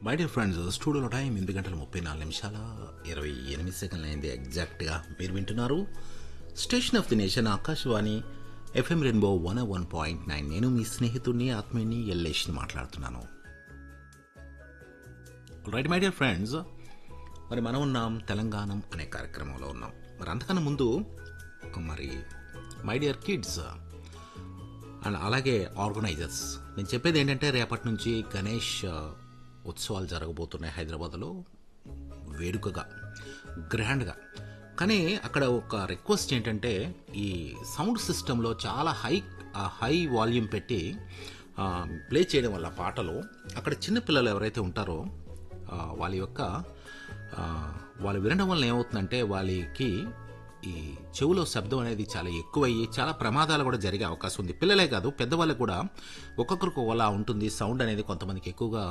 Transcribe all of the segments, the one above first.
my dear friends స్టూడియోలో time ఎనిమిది గంటల ముప్పై నాలుగు నిమిషాల ఇరవై ఎనిమిది సెకండ్లు అయింది ఎగ్జాక్ట్గా మీరు వింటున్నారు station of the nation Akashvani FM rainbow one one point nine నేను మీ స్నేహితుడిని ఆత్మీయుని ఎల్లేష్ని మాట్లాడుతున్నాను రైట్ మై డియర్ ఫ్రెండ్స్ మరి మనం ఉన్నాం తెలంగాణం అనే కార్యక్రమంలో ఉన్నాం మరి అంతకన్నా ముందు మరి మై డియర్ కిడ్స్ అండ్ అలాగే ఆర్గనైజర్స్ నేను చెప్పేది ఏంటంటే రేపటి నుంచి గణేష్ ఆ, ఉత్సవాలు జరగబోతున్నాయి హైదరాబాద్లో వేడుకగా గ్రాండ్గా కానీ అక్కడ ఒక రిక్వెస్ట్ ఏంటంటే ఈ సౌండ్ సిస్టంలో చాలా హై ఆ, హై వాల్యూమ్ పెట్టి ఆ, ప్లే చేయడం వల్ల పాటలు అక్కడ చిన్నపిల్లలు ఎవరైతే ఉంటారో ఆ, వాళ్ళ యొక్క ఆ, వాళ్ళు వినడం వల్ల ఏమవుతుందంటే వాళ్ళకి ఈ చెవులో శబ్దం అనేది చాలా ఎక్కువయ్యి చాలా ప్రమాదాలు కూడా జరిగే అవకాశం ఉంది పిల్లలే కాదు పెద్దవాళ్ళకి కూడా ఒక్కొక్కరికి ఒకలా ఉంటుంది సౌండ్ అనేది కొంతమందికి ఎక్కువగా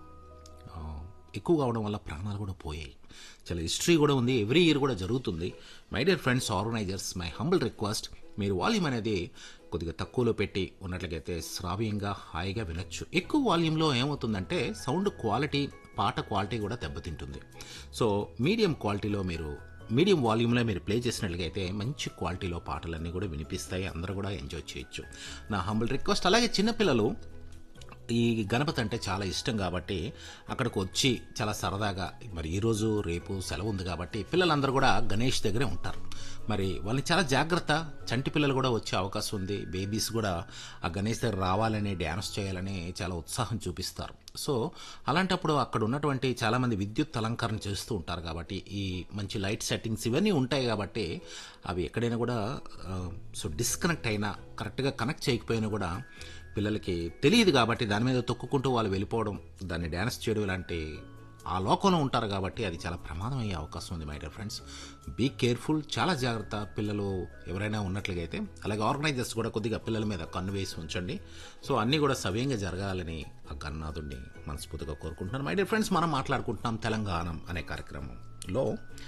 ఆ, ఎక్కువగా అవడం వల్ల ప్రాణాలు కూడా పోయాయి చాలా హిస్టరీ కూడా ఉంది ఎవ్రీ ఇయర్ కూడా జరుగుతుంది my dear friends organisers my humble request మీరు వాల్యూమ్ అనేది కొద్దిగా తక్కువలో పెట్టి ఉన్నట్లయితే శ్రావ్యంగా హాయిగా వినొచ్చు ఎక్కువ వాల్యూమ్లో ఏమవుతుందంటే సౌండ్ క్వాలిటీ పాట క్వాలిటీ కూడా దెబ్బతింటుంది సో మీడియం క్వాలిటీలో మీరు మీడియం వాల్యూమ్లో మీరు ప్లే చేసినట్లయితే మంచి క్వాలిటీలో పాటలన్నీ కూడా వినిపిస్తాయి అందరూ కూడా ఎంజాయ్ చేయొచ్చు నా హంబుల్ రిక్వెస్ట్ అలాగే చిన్నపిల్లలు ఈ గణపతి అంటే చాలా ఇష్టం కాబట్టి అక్కడికి వచ్చి చాలా సరదాగా మరి ఈరోజు రేపు సెలవు ఉంది కాబట్టి పిల్లలందరూ కూడా గణేష్ దగ్గరే ఉంటారు మరి వాళ్ళని చాలా జాగ్రత్త చంటి పిల్లలు కూడా వచ్చే అవకాశం ఉంది బేబీస్ కూడా ఆ గణేష్ దగ్గర రావాలని డ్యాన్స్ చేయాలని చాలా ఉత్సాహం చూపిస్తారు సో అలాంటప్పుడు అక్కడ ఉన్నటువంటి చాలామంది విద్యుత్ అలంకరణ చేస్తూ ఉంటారు కాబట్టి ఈ మంచి లైట్ సెట్టింగ్స్ ఇవన్నీ ఉంటాయి కాబట్టి అవి ఎక్కడైనా కూడా ఆ, సో డిస్కనెక్ట్ అయినా కరెక్ట్గా కనెక్ట్ చేయకపోయినా కూడా పిల్లలకి తెలియదు కాబట్టి దాని మీద తొక్కుకుంటూ వాళ్ళు వెళ్ళిపోవడం దాన్ని డ్యాన్స్ చేయడం ఇలాంటి ఆ లోకంలో ఉంటారు కాబట్టి అది చాలా ప్రమాదం అయ్యే అవకాశం ఉంది my dear friends be careful చాలా జాగ్రత్త పిల్లలు ఎవరైనా ఉన్నట్లయితే అలాగే ఆర్గనైజర్స్ కూడా కొద్దిగా పిల్లల మీద కన్ను వేసి ఉంచండి సో అన్నీ కూడా సవ్యంగా జరగాలని ఆ గన్నాథుడిని మనస్ఫూర్తిగా కోరుకుంటున్నాను మై డియర్ ఫ్రెండ్స్ మనం మాట్లాడుకుంటున్నాం తెలంగాణం అనే కార్యక్రమంలో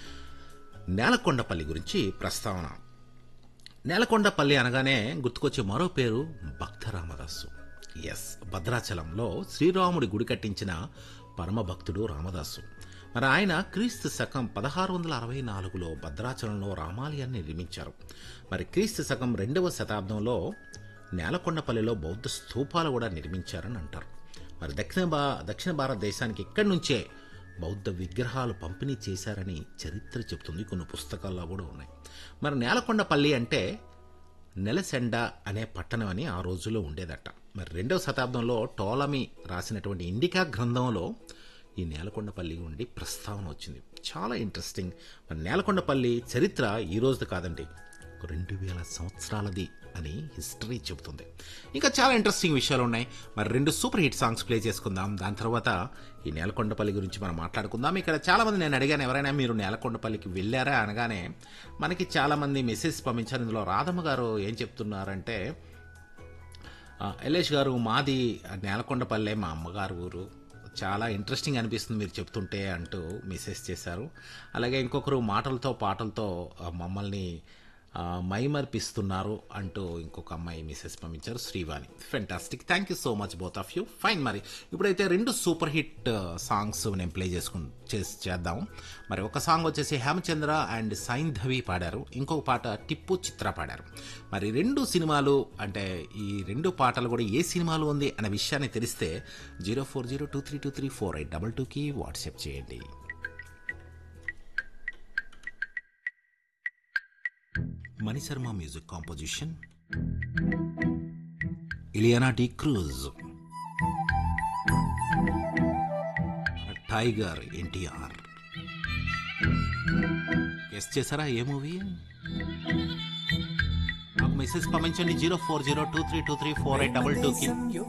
నేలకొండపల్లి గురించి ప్రస్తావన నేలకొండపల్లి అనగానే గుర్తుకొచ్చే మరో పేరు భక్త రామదాసు ఎస్ భద్రాచలంలో శ్రీరాముడి గుడి కట్టించిన పరమ భక్తుడు రామదాసు మరి ఆయన క్రీస్తు శకం పదహారు వందల అరవై నాలుగులో భద్రాచలంలో రామాలయాన్ని నిర్మించారు మరి క్రీస్తు శకం రెండవ శతాబ్దంలో నేలకొండపల్లిలో బౌద్ధ స్తూపాలు కూడా నిర్మించారని అంటారు మరి దక్షిణ భా దక్షిణ భారతదేశానికి ఇక్కడి నుంచే బౌద్ధ విగ్రహాలు పంపిణీ చేశారని చరిత్ర చెబుతుంది కొన్ని పుస్తకాల్లో కూడా ఉన్నాయి మరి నేలకొండపల్లి అంటే నెలసెండ అనే పట్టణం అని ఆ రోజుల్లో ఉండేదట మరి రెండవ శతాబ్దంలో టోలమీ రాసినటువంటి ఇండికా గ్రంథంలో ఈ నేలకొండపల్లి ఉండి ప్రస్తావన వచ్చింది చాలా ఇంట్రెస్టింగ్ మరి నేలకొండపల్లి చరిత్ర ఈ రోజుది కాదండి ఒక రెండు వేల సంవత్సరాలది అని హిస్టరీ చెబుతుంది ఇంకా చాలా ఇంట్రెస్టింగ్ విషయాలు ఉన్నాయి మరి రెండు సూపర్ హిట్ సాంగ్స్ ప్లే చేసుకుందాం దాని తర్వాత ఈ నేలకొండపల్లి గురించి మనం మాట్లాడుకుందాం ఇక్కడ చాలామంది నేను అడిగాను ఎవరైనా మీరు నేలకొండపల్లికి వెళ్ళారా అనగానే మనకి చాలామంది మెసేజ్ పంపించారు ఇందులో రాధమ్మ గారు ఏం చెప్తున్నారంటే ఆ, ఎల్లేష్ గారు మాది నేలకొండపల్లె మా అమ్మగారు ఊరు చాలా ఇంట్రెస్టింగ్ అనిపిస్తుంది మీరు చెప్తుంటే అంటూ మెసేజ్ చేశారు అలాగే ఇంకొకరు మాటలతో పాటలతో ఆ, మమ్మల్ని ఆ, మైమర్పిస్తున్నారు అంటూ ఇంకొక అమ్మాయి మెసేజ్ పంపించారు Srivani fantastic thank you so much both of you fine మరి ఇప్పుడైతే రెండు సూపర్ హిట్ సాంగ్స్ నేను ప్లే చేసుకు చేసి చేద్దాం మరి ఒక సాంగ్ వచ్చేసి హేమచంద్ర అండ్ సైంధవి పాడారు ఇంకొక పాట టిప్పు చిత్ర పాడారు మరి రెండు సినిమాలు అంటే ఈ రెండు పాటలు కూడా ఏ సినిమాలు ఉంది అనే విషయాన్ని తెలిస్తే zero four zero two three two three four eight double టూకి వాట్సాప్ చేయండి Manisharma music composition Ileana D'Cruz tiger NTR ఎస్ చేశారా ఏ మూవీ నాకు మెసేజ్ పంపించండి zero four zero two three two three four eight double టూకి